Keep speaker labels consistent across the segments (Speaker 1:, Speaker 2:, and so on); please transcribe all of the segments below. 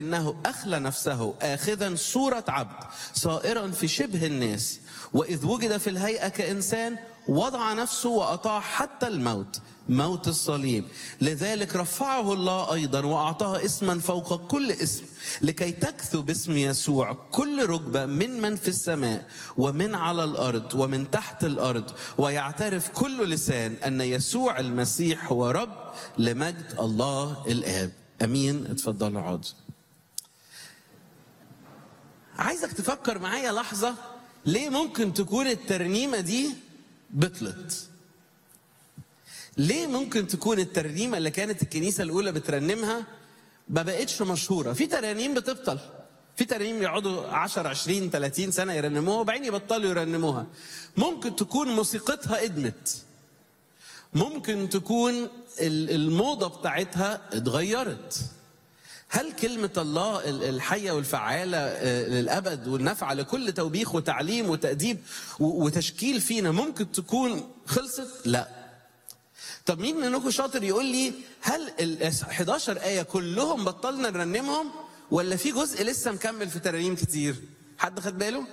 Speaker 1: انه اخلى نفسه اخذا صوره عبد صائرا في شبه الناس واذ وجد في الهيئه كانسان وضع نفسه واطاع حتى الموت موت الصليب لذلك رفعه الله ايضا واعطاه اسما فوق كل اسم لكي تكثو باسم يسوع كل ركبه من من في السماء ومن على الارض ومن تحت الارض ويعترف كل لسان ان يسوع المسيح هو رب لمجد الله الاب امين اتفضلوا اقعدوا عايزك تفكر معايا لحظة ليه ممكن تكون الترنيمة دي بطلت ليه ممكن تكون الترنيمة اللي كانت الكنيسة الأولى بترنمها ما بقتش مشهورة في ترانيم بتبطل في ترانيم يقعدوا 10 20 30 سنة يرنموها وبعدين يبطلوا يرنموها ممكن تكون موسيقتها ادمت ممكن تكون ال- الموضة بتاعتها اتغيرت هل كلمة الله ال- الحية والفعالة آه، للأبد والنافعة لكل توبيخ وتعليم وتأديب و- وتشكيل فينا ممكن تكون خلصت؟ لا. طب مين منكم شاطر يقول لي هل ال 11 آية كلهم بطلنا نرنمهم ولا في جزء لسه مكمل في ترانيم كتير؟ حد خد باله؟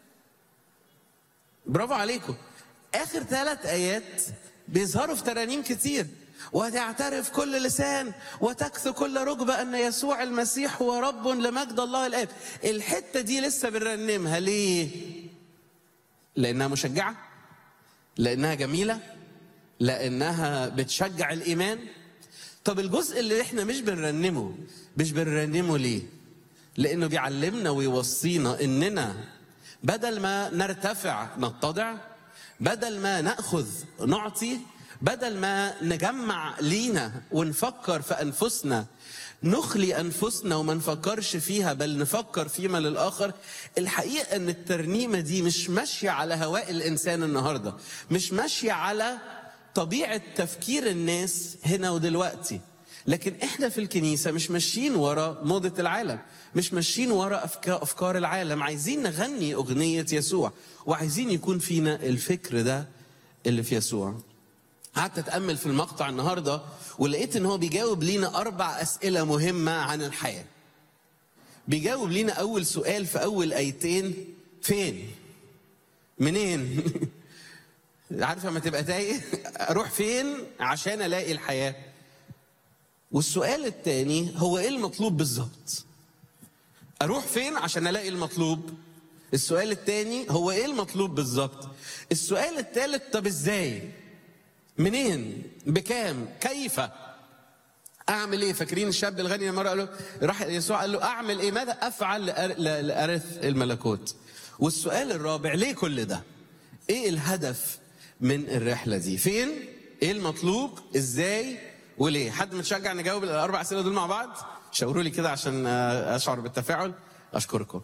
Speaker 1: برافو عليكم. آخر ثلاث آيات بيظهروا في ترانيم كتير وتعترف كل لسان وتكثو كل ركبة أن يسوع المسيح هو رب لمجد الله الآب الحتة دي لسه بنرنمها ليه؟ لأنها مشجعة لأنها جميلة لأنها بتشجع الإيمان طب الجزء اللي احنا مش بنرنمه مش بنرنمه ليه؟ لأنه بيعلمنا ويوصينا إننا بدل ما نرتفع نتضع بدل ما ناخذ نعطي بدل ما نجمع لينا ونفكر في انفسنا نخلي انفسنا وما نفكرش فيها بل نفكر فيما للاخر الحقيقه ان الترنيمه دي مش ماشيه على هواء الانسان النهارده مش ماشيه على طبيعه تفكير الناس هنا ودلوقتي لكن احنا في الكنيسه مش ماشيين ورا موضه العالم مش ماشيين ورا أفكا- افكار العالم عايزين نغني اغنيه يسوع وعايزين يكون فينا الفكر ده اللي في يسوع قعدت اتامل في المقطع النهارده ولقيت ان هو بيجاوب لينا اربع اسئله مهمه عن الحياه بيجاوب لينا اول سؤال في اول ايتين فين منين عارف لما تبقى تايه اروح فين عشان الاقي الحياه والسؤال الثاني هو ايه المطلوب بالظبط اروح فين عشان الاقي المطلوب السؤال الثاني هو ايه المطلوب بالظبط السؤال الثالث طب ازاي منين بكام كيف اعمل ايه فاكرين الشاب الغني لما قال له راح يسوع قال له اعمل ايه ماذا افعل لأر- ل- لارث الملكوت والسؤال الرابع ليه كل ده ايه الهدف من الرحله دي فين ايه المطلوب ازاي وليه حد متشجع نجاوب الاربع اسئله دول مع بعض شاوروا لي كده عشان آه، اشعر بالتفاعل اشكركم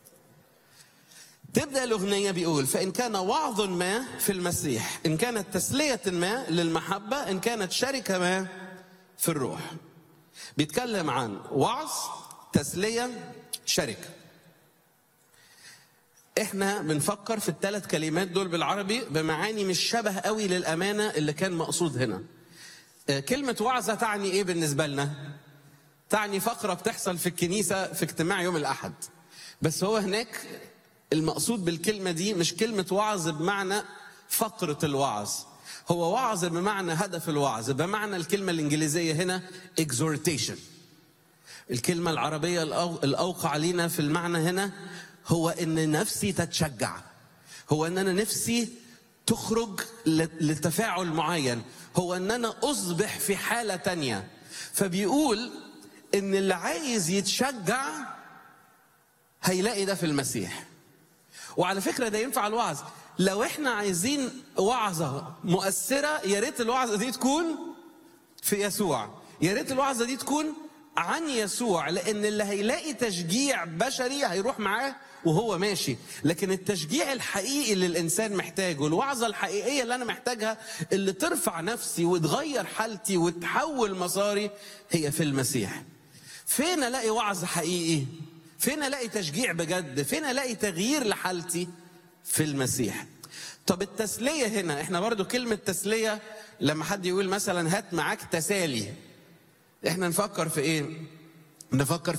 Speaker 1: تبدا الاغنيه بيقول فان كان وعظ ما في المسيح ان كانت تسليه ما للمحبه ان كانت شركه ما في الروح بيتكلم عن وعظ تسليه شركه احنا بنفكر في الثلاث كلمات دول بالعربي بمعاني مش شبه قوي للامانه اللي كان مقصود هنا آه، كلمه وعظه تعني ايه بالنسبه لنا تعني فقرة بتحصل في الكنيسة في اجتماع يوم الأحد بس هو هناك المقصود بالكلمة دي مش كلمة وعظ بمعنى فقرة الوعظ هو وعظ بمعنى هدف الوعظ بمعنى الكلمة الإنجليزية هنا exhortation الكلمة العربية الأو- الأوقع لينا في المعنى هنا هو إن نفسي تتشجع هو إن أنا نفسي تخرج ل- لتفاعل معين هو إن أنا أصبح في حالة تانية فبيقول إن اللي عايز يتشجع هيلاقي ده في المسيح وعلى فكرة ده ينفع الوعظ لو احنا عايزين وعظة مؤثرة يا ريت الوعظة دي تكون في يسوع يا ريت الوعظه دي تكون عن يسوع لان اللي هيلاقي تشجيع بشري هيروح معاه وهو ماشي لكن التشجيع الحقيقي اللي الانسان محتاجه الوعظه الحقيقيه اللي انا محتاجها اللي ترفع نفسي وتغير حالتي وتحول مساري هي في المسيح فين الاقي وعظ حقيقي فين الاقي تشجيع بجد فين الاقي تغيير لحالتي في المسيح طب التسلية هنا احنا برضو كلمة تسلية لما حد يقول مثلا هات معاك تسالي احنا نفكر في ايه نفكر